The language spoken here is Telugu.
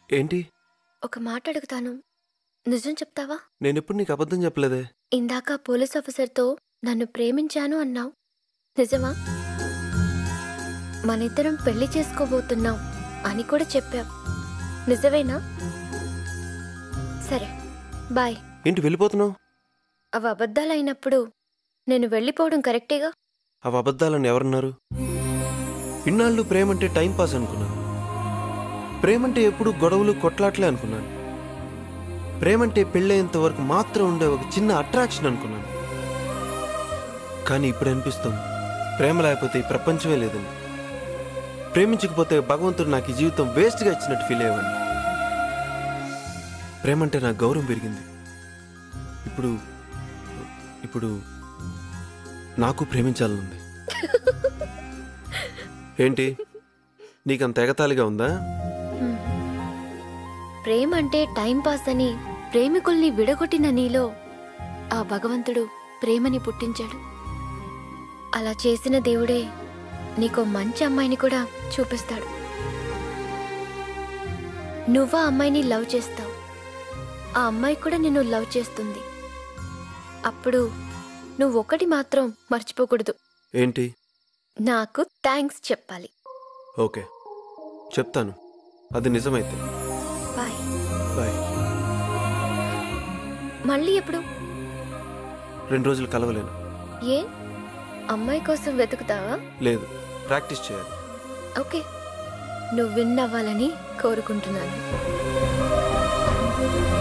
ఏంటి ఒక మాట అడుగుతాను నిజం చెప్తావా నేనెప్పుడు నీకు అబద్ధం చెప్పలేదే ఇందాక పోలీస్ ఆఫీసర్తో నన్ను ప్రేమించాను అన్నావు నిజమా మనిద్దరం పెళ్లి చేసుకోబోతున్నాం అని కూడా చెప్పావు నిజమేనా సరే బాయ్ ఏంటి వెళ్ళిపోతున్నావు అవి అబద్ధాలైనప్పుడు నేను వెళ్ళిపోవడం కరెక్టేగా అవి అబద్ధాలని ఎవరన్నారు ఇన్నాళ్ళు ప్రేమంటే టైం పాస్ అనుకున్నాను ప్రేమంటే ఎప్పుడు గొడవలు కొట్లాట్లే అనుకున్నాను ప్రేమంటే పెళ్ళేంత వరకు మాత్రం ఉండే ఒక చిన్న అట్రాక్షన్ అనుకున్నాను కానీ ఇప్పుడు అనిపిస్తుంది ప్రేమ లేకపోతే ఈ ప్రపంచమే లేదని ప్రేమించకపోతే భగవంతుడు నాకు ఈ జీవితం వేస్ట్గా ఇచ్చినట్టు ఫీల్ అయ్యేవాడిని ప్రేమంటే నాకు గౌరవం పెరిగింది ఇప్పుడు ఇప్పుడు నాకు ప్రేమించాలనుంది ఏంటి నీకంత ఎగతాళిగా ఉందా హ్మ్. ప్రేమ అంటే టైం పాస్ అని ప్రేమికుల్ని విడగొట్టిన నీలో ఆ భగవంతుడు ప్రేమని పుట్టించాడు అలా చేసిన దేవుడే నీకో మంచి అమ్మాయిని కూడా చూపిస్తాడు నువ్వు ఆ అమ్మాయిని లవ్ చేస్తావు ఆ అమ్మాయి కూడా నిన్ను లవ్ చేస్తుంది అప్పుడు నువ్వు ఒకటి మాత్రం మర్చిపోకూడదు ఏంటి నాకు థ్యాంక్స్ చెప్పాలి ఓకే చెప్తాను అది నిజమైతే బాయ్ బాయ్ మళ్ళీ ఎప్పుడు రెండు రోజులు కలవలేను ఏ అమ్మాయి కోసం వెతుకుతావా లేదు ప్రాక్టీస్ చేయాలి ఓకే నువ్వు విన్ అవ్వాలని కోరుకుంటున్నాను